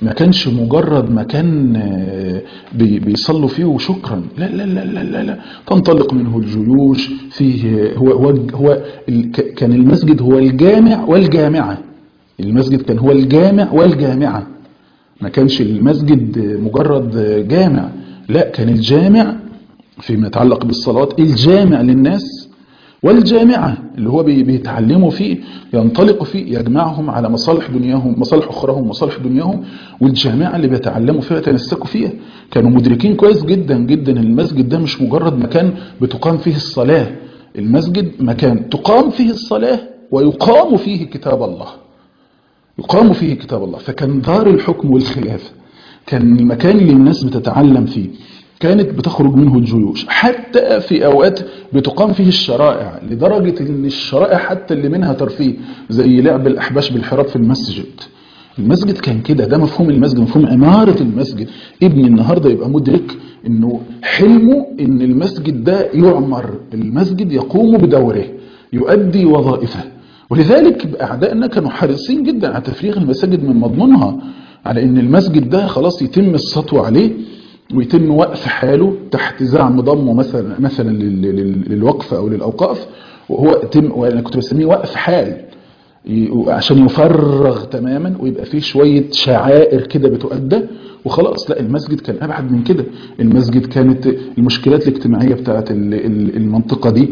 ما كانش مجرد مكان آه، بي- بيصلوا فيه وشكرا لا لا لا لا لا, لا. تنطلق منه الجيوش فيه هو هو, هو ال- ك- كان المسجد هو الجامع والجامعة المسجد كان هو الجامع والجامعة ما كانش المسجد مجرد جامع لا كان الجامع فيما يتعلق بالصلاة الجامع للناس والجامعة اللي هو بي- بيتعلموا فيه ينطلقوا فيه يجمعهم على مصالح دنياهم مصالح أخراهم مصالح دنياهم والجامعة اللي بيتعلموا فيها يتمسكوا فيها كانوا مدركين كويس جدا جدا إن المسجد ده مش مجرد مكان بتقام فيه الصلاة المسجد مكان تقام فيه الصلاة ويقام فيه كتاب الله يقام فيه كتاب الله فكان دار الحكم والخلافة كان المكان اللي الناس بتتعلم فيه كانت بتخرج منه الجيوش حتى في أوقات بتقام فيه الشرائع لدرجة أن الشرائع حتى اللي منها ترفيه زي لعب الأحباش بالحراب في المسجد المسجد كان كده ده مفهوم المسجد مفهوم عمارة المسجد ابني النهاردة يبقى مدرك انه حلمه ان المسجد ده يعمر المسجد يقوم بدوره يؤدي وظائفه ولذلك أعدائنا كانوا حريصين جدا على تفريغ المساجد من مضمونها على ان المسجد ده خلاص يتم السطو عليه ويتم وقف حاله تحت زعم ضمه مثلا مثلا لل- لل- للوقف او للاوقاف وهو يتم وانا كنت بسميه وقف حال ي- عشان يفرغ تماما ويبقى فيه شوية شعائر كده بتؤدى وخلاص لا المسجد كان أبعد من كده المسجد كانت المشكلات الاجتماعية بتاعت ال- ال- المنطقة دي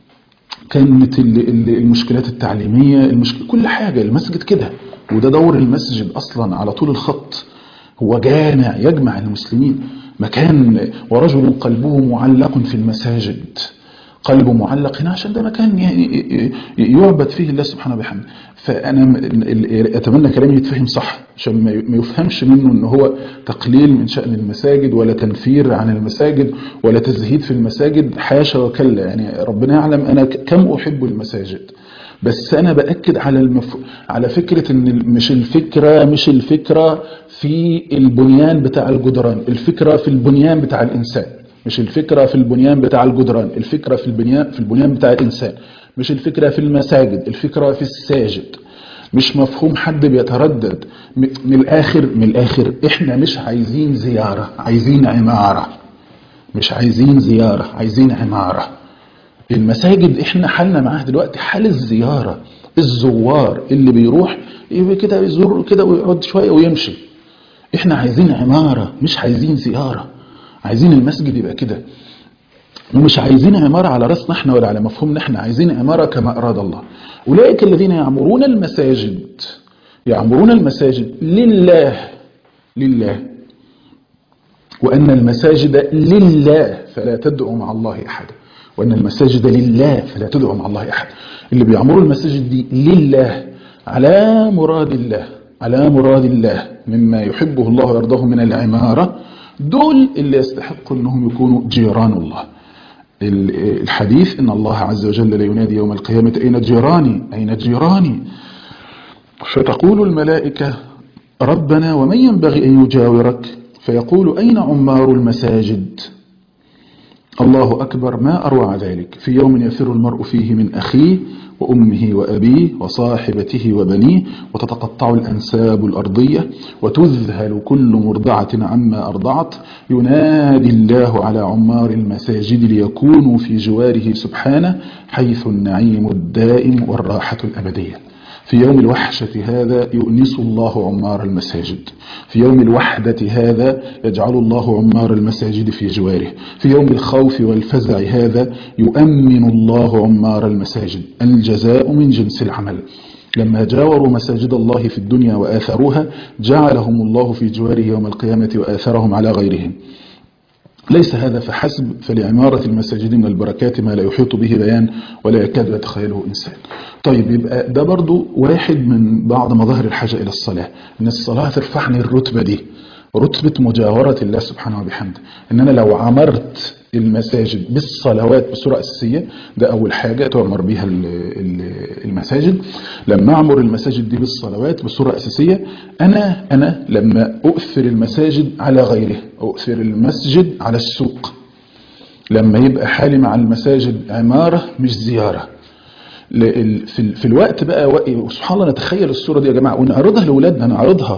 كانت ال- ال- المشكلات التعليمية المشكلة كل حاجة المسجد كده وده دور المسجد أصلا على طول الخط هو جامع يجمع المسلمين مكان ورجل قلبه معلق في المساجد قلبه معلق هنا عشان ده مكان يعني يعبد فيه الله سبحانه وبحمده فأنا م- ال- أتمنى كلامي يتفهم صح عشان ما ي- ما يفهمش منه أنه هو تقليل من شأن المساجد ولا تنفير عن المساجد ولا تزهيد في المساجد حاشا وكلا يعني ربنا يعلم أنا ك- كم أحب المساجد بس انا باكد على المف... على فكره ان ال- مش الفكره مش الفكره في البنيان بتاع الجدران الفكره في البنيان بتاع الانسان مش الفكره في البنيان بتاع الجدران الفكره في البنيان في البنيان بتاع الانسان مش الفكره في المساجد الفكره في الساجد مش مفهوم حد بيتردد م- من الاخر من الاخر احنا مش عايزين زياره عايزين عماره مش عايزين زياره عايزين عماره المساجد احنا حالنا معاها دلوقتي حال الزيارة الزوار اللي بيروح يبقى كده يزور كده ويقعد شوية ويمشي احنا عايزين عمارة مش عايزين زيارة عايزين المسجد يبقى كده ومش عايزين عمارة على راسنا احنا ولا على مفهومنا احنا عايزين عمارة كما أراد الله أولئك الذين يعمرون المساجد يعمرون المساجد لله لله وأن المساجد لله فلا تدعوا مع الله أحدا وأن المساجد لله فلا تدعوا مع الله أحد اللي بيعمروا المساجد دي لله على مراد الله على مراد الله مما يحبه الله ويرضاه من العمارة دول اللي يستحقوا أنهم يكونوا جيران الله ال- الحديث إن الله عز وجل لا ينادي يوم القيامة أين جيراني أين جيراني فتقول الملائكة ربنا ومن ينبغي أن يجاورك فيقول أين عمار المساجد الله أكبر ما أروع ذلك في يوم يفر المرء فيه من أخيه وأمه وأبيه وصاحبته وبنيه وتتقطع الأنساب الأرضية وتذهل كل مرضعة عما أرضعت ينادي الله على عمار المساجد ليكونوا في جواره سبحانه حيث النعيم الدائم والراحة الأبدية في يوم الوحشة هذا يؤنس الله عمار المساجد في يوم الوحدة هذا يجعل الله عمار المساجد في جواره في يوم الخوف والفزع هذا يؤمن الله عمار المساجد الجزاء من جنس العمل لما جاوروا مساجد الله في الدنيا وآثروها جعلهم الله في جواره يوم القيامة وآثرهم على غيرهم ليس هذا فحسب فلعمارة المساجد من البركات ما لا يحيط به بيان ولا يكاد يتخيله إنسان طيب يبقى ده برضو واحد من بعض مظاهر الحاجة إلى الصلاة إن الصلاة ترفعني الرتبة دي رتبة مجاورة الله سبحانه وبحمده إن أنا لو عمرت المساجد بالصلوات بصورة أساسية ده أول حاجة تؤمر بها ال- ال- المساجد لما أعمر المساجد دي بالصلوات بصورة أساسية أنا أنا لما أؤثر المساجد على غيره أؤثر المسجد على السوق لما يبقى حالي مع المساجد عمارة مش زيارة ل- ال- في ال- في الوقت بقى و- سبحان الله نتخيل الصورة دي يا جماعة ونعرضها لأولادنا نعرضها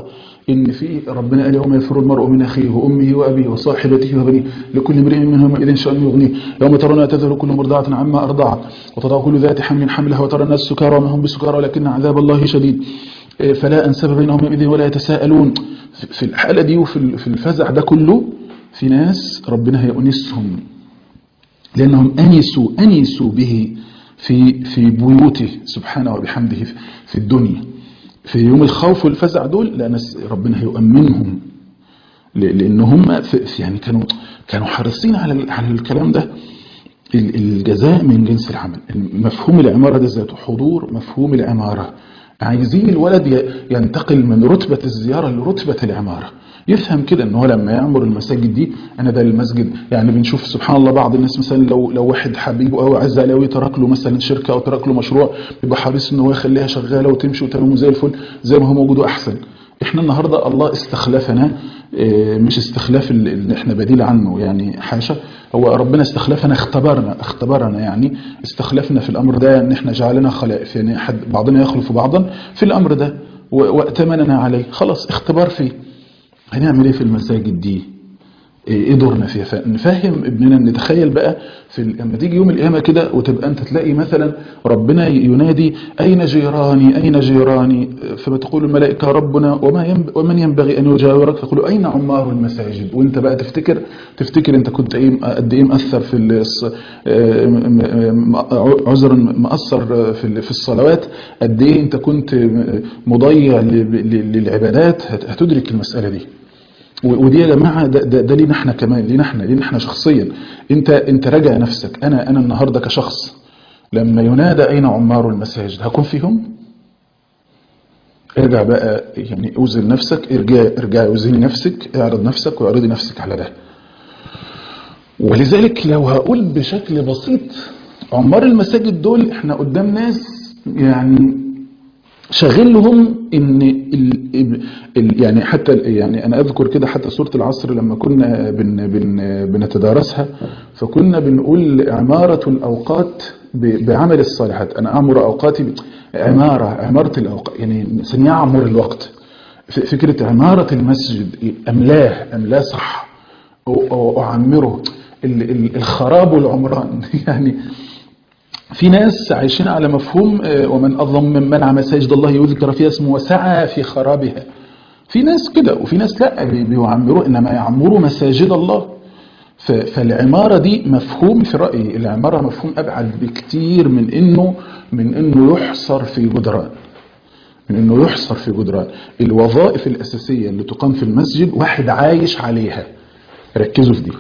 ان في ربنا قال يوم يفر المرء من اخيه وامه وابيه وصاحبته وبنيه لكل امرئ منهم اذن شان يغنيه يوم ترون تذهل كل مرضعه عما ارضعت وتضع كل ذات حمل حملها وترى الناس سكارى وما هم بسكارى ولكن عذاب الله شديد فلا انسب بينهم يومئذ ولا يتساءلون في الحاله دي وفي في الفزع ده كله في ناس ربنا هيؤنسهم لانهم انسوا انسوا به في في بيوته سبحانه وبحمده في الدنيا في يوم الخوف والفزع دول لا ناس ربنا هيؤمنهم لان هم يعني كانوا كانوا حريصين على على الكلام ده الجزاء من جنس العمل مفهوم العماره ده ذاته حضور مفهوم العماره عايزين الولد ينتقل من رتبه الزياره لرتبه العماره يفهم كده ان هو لما يعمر المساجد دي انا ده المسجد يعني بنشوف سبحان الله بعض الناس مثلا لو لو واحد حبيبه او عز عليه ترك له مثلا شركه او ترك له مشروع بيبقى حريص ان هو يخليها شغاله وتمشي وتمام زي الفل زي ما هو موجود واحسن احنا النهارده الله استخلفنا مش استخلاف اللي احنا بديل عنه يعني حاشا هو ربنا استخلفنا اختبرنا اختبرنا يعني استخلفنا في الامر ده ان احنا جعلنا خلائف يعني حد بعضنا يخلف بعضا في الامر ده واتمننا عليه خلاص اختبار فيه هنعمل ايه في المساجد دي ايه دورنا فيها فنفهم ابننا نتخيل بقى في لما تيجي يوم القيامه كده وتبقى انت تلاقي مثلا ربنا ينادي اين جيراني اين جيراني فتقول الملائكه ربنا وما ينب ومن ينبغي ان يجاورك فيقولوا اين عمار المساجد وانت بقى تفتكر تفتكر انت كنت ايه قد ايه مأثر في عذرا مأثر في في الصلوات قد ايه انت كنت مضيع للعبادات هتدرك المساله دي ودي يا جماعه ده, ده, ده لينا احنا كمان لينا احنا لينا احنا شخصيا انت انت راجع نفسك انا انا النهارده كشخص لما ينادى اين عمار المساجد هكون فيهم ارجع بقى يعني اوزن نفسك ارجع ارجع اوزني نفسك اعرض نفسك واعرضي نفسك على ده ولذلك لو هقول بشكل بسيط عمار المساجد دول احنا قدام ناس يعني شاغلهم ان ال ال يعني حتى يعني انا اذكر كده حتى سوره العصر لما كنا بن بن بنتدارسها فكنا بنقول عماره الاوقات بعمل الصالحات انا اعمر اوقاتي عماره عماره الاوقات يعني الانسان يعمر الوقت فكره عماره المسجد املاه املاه صح اعمره الخراب والعمران يعني في ناس عايشين على مفهوم ومن أظلم من منع مساجد الله يذكر فيها اسمه وسعى في خرابها في ناس كده وفي ناس لا بيعمروا إنما يعمروا مساجد الله فالعمارة دي مفهوم في رأيي العمارة مفهوم أبعد بكتير من إنه من إنه يحصر في جدران من إنه يحصر في جدران الوظائف الأساسية اللي تقام في المسجد واحد عايش عليها ركزوا في دي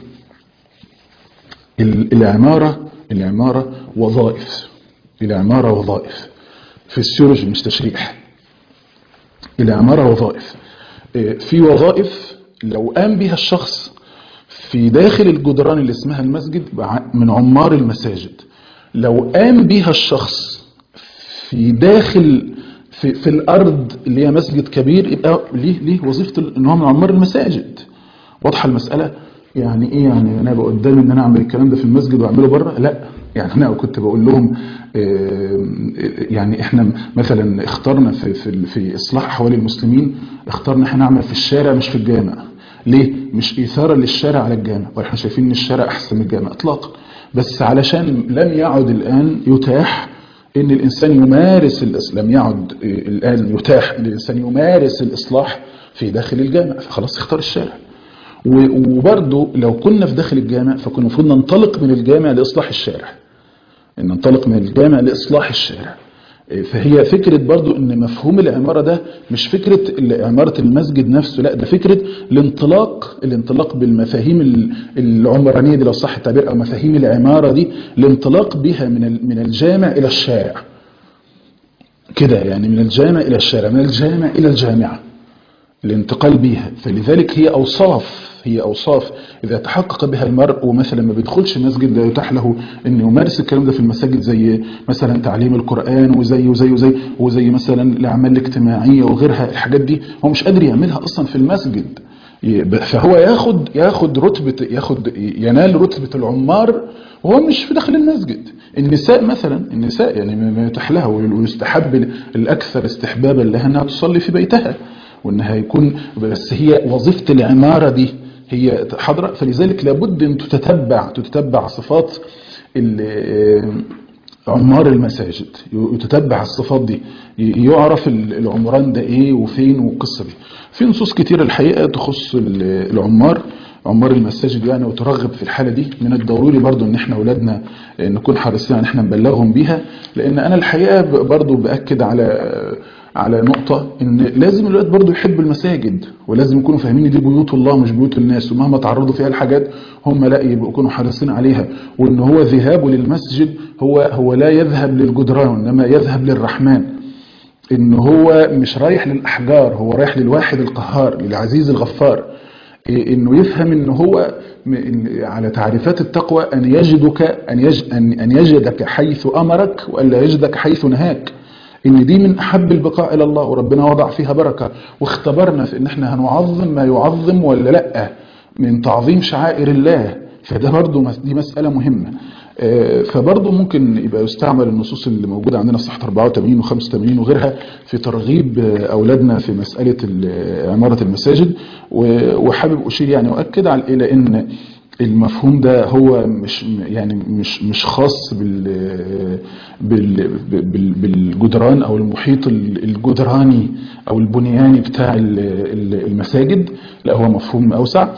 العمارة العمارة وظائف العمارة وظائف فيسيولوجي مش تشريح العمارة وظائف في وظائف لو قام بها الشخص في داخل الجدران اللي اسمها المسجد من عمار المساجد لو قام بها الشخص في داخل في, في الأرض اللي هي مسجد كبير يبقى ليه ليه وظيفة ان هو من عمار المساجد واضحة المسألة يعني ايه يعني انا بقى قدامي ان انا اعمل الكلام ده في المسجد واعمله بره لا يعني انا كنت بقول لهم يعني احنا مثلا اخترنا في في في اصلاح احوال المسلمين اخترنا احنا نعمل في الشارع مش في الجامع ليه مش اثاره للشارع على الجامع واحنا شايفين ان الشارع احسن من الجامع اطلاقا بس علشان لم يعد الان يتاح ان الانسان يمارس الاسلام لم يعد الان يتاح ان الانسان يمارس الاصلاح في داخل الجامع فخلاص اختار الشارع وبرضه لو كنا في داخل الجامع فكنا المفروض ننطلق من الجامع لإصلاح الشارع إن ننطلق من الجامع لإصلاح الشارع فهي فكرة برضو ان مفهوم العمارة ده مش فكرة عمارة المسجد نفسه لا ده فكرة الانطلاق الانطلاق بالمفاهيم العمرانية دي لو صح التعبير او مفاهيم العمارة دي الانطلاق بها من من الجامع الى الشارع كده يعني من الجامع الى الشارع من الجامع الى الجامعة الانتقال بيها فلذلك هي أوصاف هي أوصاف إذا تحقق بها المرء ومثلا ما بيدخلش مسجد لا يتاح له أن يمارس الكلام ده في المساجد زي مثلا تعليم القرآن وزي وزي وزي وزي مثلا الأعمال الاجتماعية وغيرها الحاجات دي هو مش قادر يعملها أصلا في المسجد فهو ياخد ياخد رتبة ياخد ينال رتبة العمار وهو مش في داخل المسجد النساء مثلا النساء يعني ما يتاح لها ويستحب الأكثر استحبابا لها أنها تصلي في بيتها وانها يكون بس هي وظيفه العماره دي هي حاضره فلذلك لابد ان تتتبع تتتبع صفات ال- عمار المساجد يتتبع الصفات دي ي- يعرف ال- العمران ده ايه وفين والقصه دي في نصوص كتير الحقيقه تخص ال- العمار عمار المساجد يعني وترغب في الحاله دي من الضروري برضو ان احنا اولادنا نكون حريصين ان احنا نبلغهم بيها لان انا الحقيقه ب- برضو باكد على على نقطة ان لازم الولاد برضو يحبوا المساجد ولازم يكونوا فاهمين إن دي بيوت الله مش بيوت الناس ومهما تعرضوا فيها الحاجات هم لا يبقوا يكونوا حريصين عليها وان هو ذهابه للمسجد هو هو لا يذهب للجدران انما يذهب للرحمن ان هو مش رايح للاحجار هو رايح للواحد القهار للعزيز الغفار إيه انه يفهم ان هو م- إن على تعريفات التقوى ان يجدك ان يج ان أن يجدك حيث امرك والا يجدك حيث نهاك ان دي من احب البقاء الى الله وربنا وضع فيها بركه واختبرنا في ان احنا هنعظم ما يعظم ولا لا من تعظيم شعائر الله فده برضو مس- دي مساله مهمه آه، فبرضه ممكن يبقى يستعمل النصوص اللي موجوده عندنا في صحه 84 و85 وغيرها في ترغيب آه، اولادنا في مساله ال- عماره المساجد و- وحابب اشير يعني واكد على الى ان المفهوم ده هو مش يعني مش مش خاص بال بال بال- بالجدران او المحيط ال- الجدراني او البنياني بتاع ال- ال- المساجد لا هو مفهوم اوسع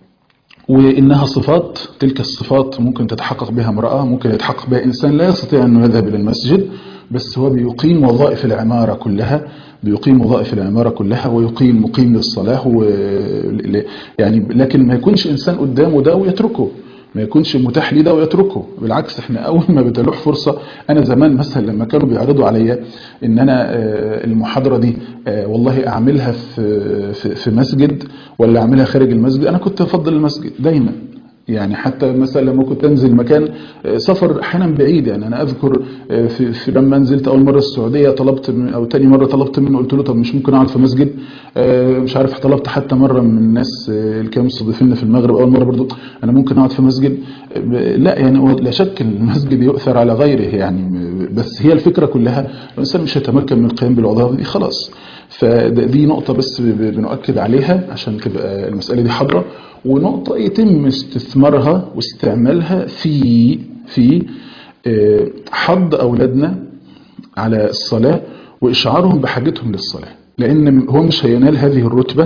وإنها صفات تلك الصفات ممكن تتحقق بها امرأة ممكن يتحقق بها إنسان لا يستطيع أن يذهب إلى المسجد بس هو بيقيم وظائف العمارة كلها بيقيم وظائف العمارة كلها ويقيم مقيم للصلاة و... يعني لكن ما يكونش إنسان قدامه ده ويتركه ما يكونش متاح لي ده ويتركه بالعكس احنا اول ما بتلوح فرصه انا زمان مثلا لما كانوا بيعرضوا عليا ان انا آه، المحاضره دي آه، والله اعملها في في في مسجد ولا اعملها خارج المسجد انا كنت افضل المسجد دايما يعني حتى مثلا لما كنت انزل مكان آه، سفر احيانا بعيد يعني انا اذكر آه، في, في لما نزلت اول مره السعوديه طلبت من او تاني مره طلبت منه قلت له طب مش ممكن اقعد في مسجد آه، مش عارف طلبت حتى مره من الناس آه، اللي كانوا مستضيفيننا في المغرب اول مره برضو انا ممكن اقعد في مسجد آه، لا يعني هو لا شك إن المسجد يؤثر على غيره يعني بس هي الفكره كلها الانسان مش هيتمكن من القيام بالوظائف دي خلاص فدي نقطة بس ب- ب- بنؤكد عليها عشان تبقى المسألة دي حاضرة ونقطة يتم استثمارها واستعمالها في في آه، حض أولادنا على الصلاة وإشعارهم بحاجتهم للصلاة لأن هو مش هينال هذه الرتبة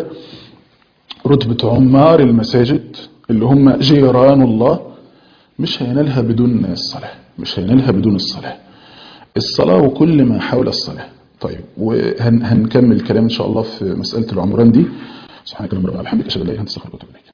رتبة عمار المساجد اللي هم جيران الله مش هينالها بدون الصلاة مش هينالها بدون الصلاة الصلاة وكل ما حول الصلاة طيب وهنكمل كلام إن شاء الله في مسألة العمران دي سبحانك اللهم ربنا وبحمدك أشهد أن لا إله إلا أنت أستغفرك وأتوب إليك